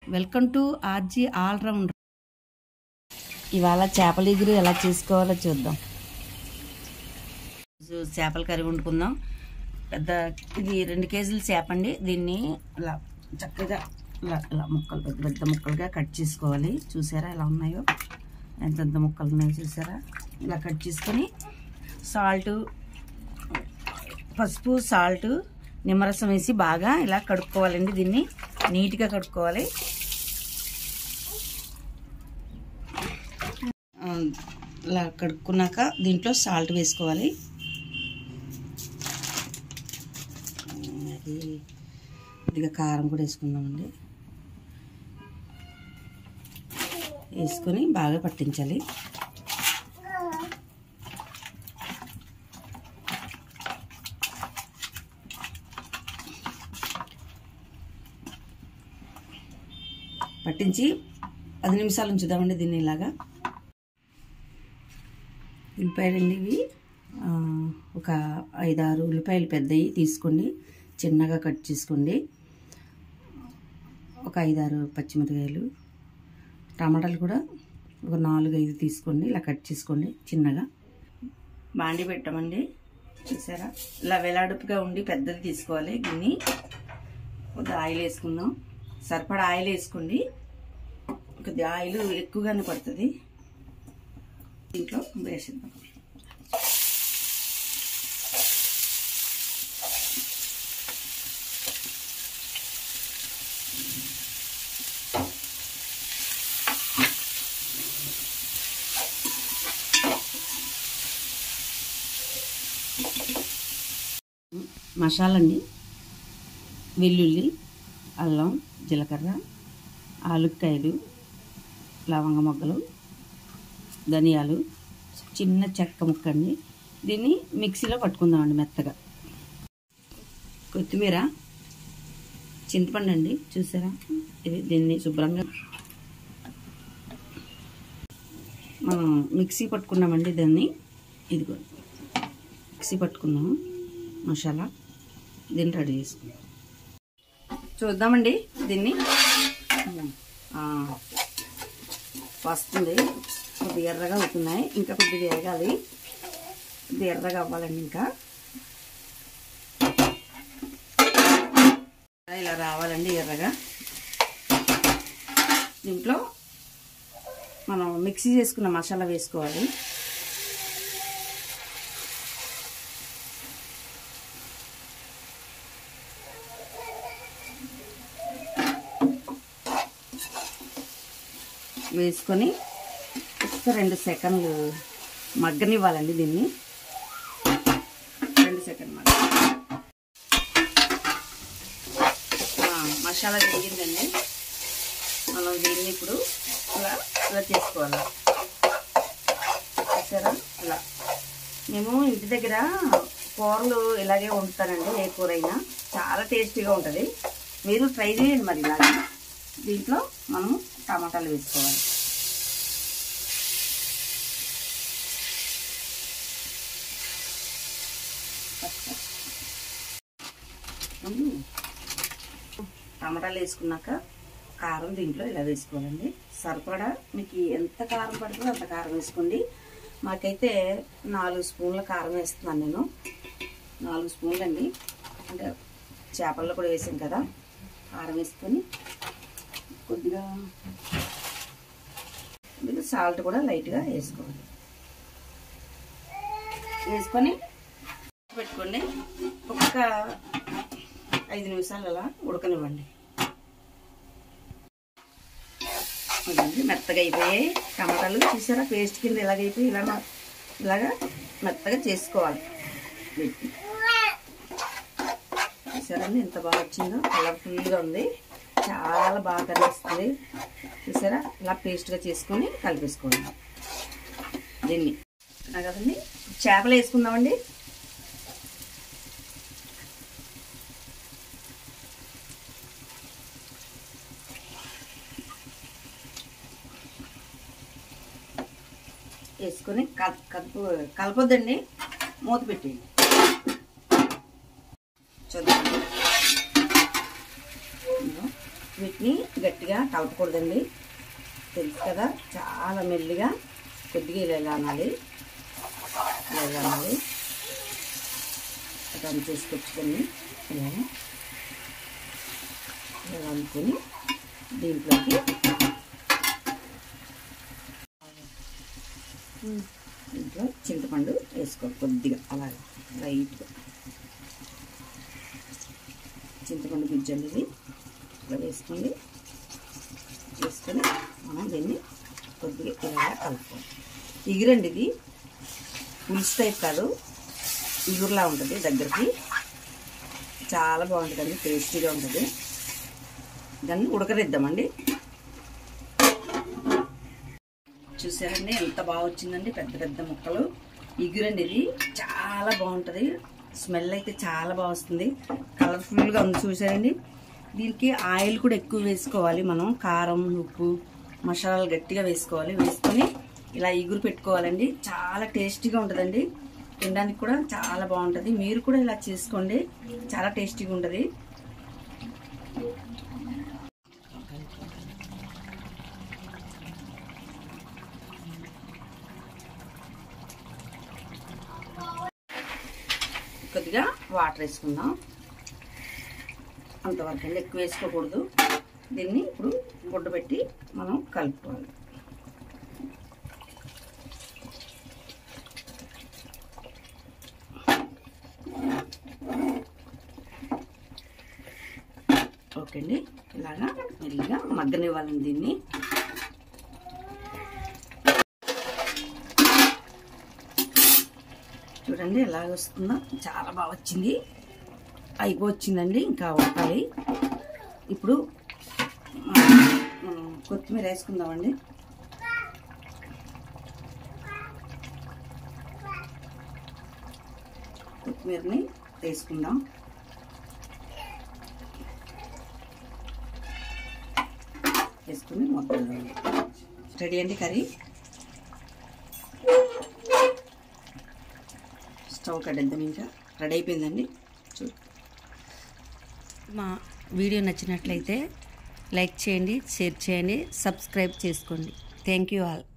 Welcome to RG allrounder ఇవాళ చేపల ఎగురు ఎలా చేసుకోవాలో చూద్దాం రోజు చేపల కర్రీ వండుకుందాం పెద్ద ఇది రెండు కేజీలు చేప అండి దీన్ని ఇలా చక్కగా ఇలా ఇలా ముక్కలు పెద్ద పెద్ద ముక్కలుగా కట్ చేసుకోవాలి చూసారా ఎలా ఉన్నాయో ఎంతెంత ముక్కలు ఉన్నాయో చూసారా ఇలా కట్ చేసుకొని సాల్ట్ పసుపు సాల్ట్ నిమ్మరసం వేసి బాగా ఇలా కడుక్కోవాలండి దీన్ని నీట్గా కడుక్కోవాలి ఆ, ఇలా కడుక్కున్నాక దీంట్లో సాల్ట్ వేసుకోవాలి అది కొద్దిగా కారం కూడా వేసుకుందామండి వేసుకొని బాగా పట్టించాలి పట్టించి పది నిమిషాలు ఉంచుదామండి దీన్ని ఇలాగా ఉల్లిపాయలండి ఇవి ఆ, ఒక ఐదారు ఉల్లిపాయలు పెద్దవి తీసుకోండి చిన్నగా కట్ చేసుకోండి ఒక ఐదారు పచ్చిమిరకాయలు టమాటాలు కూడా ఒక నాలుగు ఐదు తీసుకోండి ఇలా కట్ చేసుకోండి చిన్నగా బాండి పెట్టామండి చూసారా ఇలా వెలాడుపుగా ఉండి పెద్దది తీసుకోవాలి దీన్ని కొద్దిగా ఆయిల్ వేసుకుందాం సరిపడా ఆయిల్ వేసుకోండి కొద్దిగా ఆయిల్ ఎక్కువగానే పడుతుంది దీంట్లో వేసిద్దాం మసాలా అండి వెల్లుల్లి అల్లం జీలకర్ర ఆలుక్కాయలు లవంగ మొగ్గలు ధనియాలు చిన్న చెక్క ముక్క అండి దీన్ని మిక్సీలో పట్టుకుందామండి మెత్తగా కొత్తిమీర చింతపండు అండి చూసారా ఇది దీన్ని శుభ్రంగా మనం మిక్సీ పట్టుకున్నామండి దాన్ని ఇదిగో మిక్సీ పట్టుకున్నాము మసాలా దీన్ని రెడీ చేసుకుందాం చూద్దామండి దీన్ని ఆ, వస్తుంది కొద్దిగా ఎర్రగా అవుతున్నాయి ఇంకా కొద్దిగా వేగాలి కొద్దిగా ఎర్రగా అవ్వాలండి ఇంకా ఇలా రావాలండి ఎర్రగా దీంట్లో మనం మిక్సీ చేసుకున్న మసాలా వేసుకోవాలి వేసుకొని ఒక రెండు సెకండ్లు మగ్గనివ్వాలండి దీన్ని రెండు సెకండ్ మగ్గ ఆ, మసాలా వేగిందండి మనం దీన్ని ఇప్పుడు ఇలా ఇలా చేసుకోవాలి చూసారా ఇలా మేము ఇంటి దగ్గర కూరలు ఇలాగే వండుతానండి ఏ కూర అయినా చాలా టేస్టీగా ఉంటుంది మీరు ట్రై చేయండి మరి ఇలాగా దీంట్లో మనం టమాటాలు వేసుకోవాలి టమాటాలు వేసుకున్నాక కారం దీంట్లో ఇలా వేసుకోవాలండి సరిపడా మీకు ఎంత కారం పడుతుందో అంత కారం వేసుకోండి మాకైతే నాలుగు స్పూన్ల కారం వేస్తున్నాను నేను నాలుగు స్పూన్లు అండి అంటే చేపల్లో కూడా వేసాం కదా కారం వేసుకొని కొద్దిగా కొద్దిగా సాల్ట్ కూడా లైట్గా వేసుకోవాలి వేసుకొని పెట్టుకోండి ఒక్క ఐదు నిమిషాలు అలా ఉడకనివ్వండి అదండి మెత్తగా అయిపోయాయి టమాటాలు చూసారా పేస్ట్ కింద ఇలాగైపోయి ఇలా మ- ఇలాగా మెత్తగా చేసుకోవాలి వీటిని. చూసారండి ఎంత బాగా వచ్చిందో కలర్ఫుల్గా ఉంది చాలా బాగా కనిపిస్తుంది చూసారా ఇలా పేస్ట్గా చేసుకొని కలిపేసుకోండి దీన్ని నా కదండి చేపలు వేసుకుందామండి వేసుకొని కల్- కలుపు కలపొద్దండి మూత పెట్టేయండి చూద్దాం ఇదిగో వీటిని గట్టిగా కలపకూడదండి తెలుసు కదా చాలా మెల్లిగా కొద్దిగా ఇలా ఇలా అనాలి ఇలా ఇలా అనాలి రన్ చేసుకొచ్చుకొని ఇలా ఇలా అనుకొని దీంట్లోకి దీంట్లో చింతపండు వేసుకోవాలి కొద్దిగా అలాగే లైట్గా చింతపండు గుజ్జు అనేది ఇలా వేసుకోండి వేసుకొని మనం దీన్ని కొద్దిగా ఇలా కలుపుకోవాలి ఇగురండి ఇది పులుసు టైప్ కాదు ఇగురులా ఉంటుంది దగ్గరికి చాలా బాగుంటుందండి టేస్టీగా ఉంటుంది దాన్ని ఉడకనిద్దామండి చూసారండి ఎంత బాగా వచ్చిందండి పెద్ద పెద్ద ముక్కలు ఇగురండి ఇది చాలా బాగుంటుంది స్మెల్ అయితే చాలా బాగా వస్తుంది కలర్ఫుల్గా ఉంది చూసారండి దీనికి ఆయిల్ కూడా ఎక్కువ వేసుకోవాలి మనం కారం ఉప్పు మసాలాలు గట్టిగా వేసుకోవాలి వేసుకొని ఇలా ఇగురు పెట్టుకోవాలండి చాలా టేస్టీగా ఉంటుందండి తినడానికి కూడా చాలా బాగుంటుంది మీరు కూడా ఇలా చేసుకోండి చాలా టేస్టీగా ఉంటుంది కొద్దిగా వాటర్ వేసుకుందాం అంతవరకు అండి ఎక్కువ వేసుకోకూడదు దీన్ని ఇప్పుడు గుడ్డ పెట్టి మనం కలుపుకోవాలి ఓకే అండి ఇలాగా మెల్లిగా మగ్గనివ్వాలండి దీన్ని చూడండి ఎలాగ వస్తుందో చాలా బాగా వచ్చింది అయిపోవచ్చిందండి ఇంకా ఉడకాలి ఇప్పుడు మనం కొత్తిమీర వేసుకుందామండి కొత్తిమీరని వేసుకుందాం వేసుకుని మొత్తం రెడీ అండి కర్రీ స్టవ్ కట్టేద్దాం ఇంకా రెడీ అయిపోయిందండి చూ మా వీడియో నచ్చినట్లయితే లైక్ చేయండి షేర్ చేయండి సబ్స్క్రైబ్ చేసుకోండి థ్యాంక్ యూ ఆల్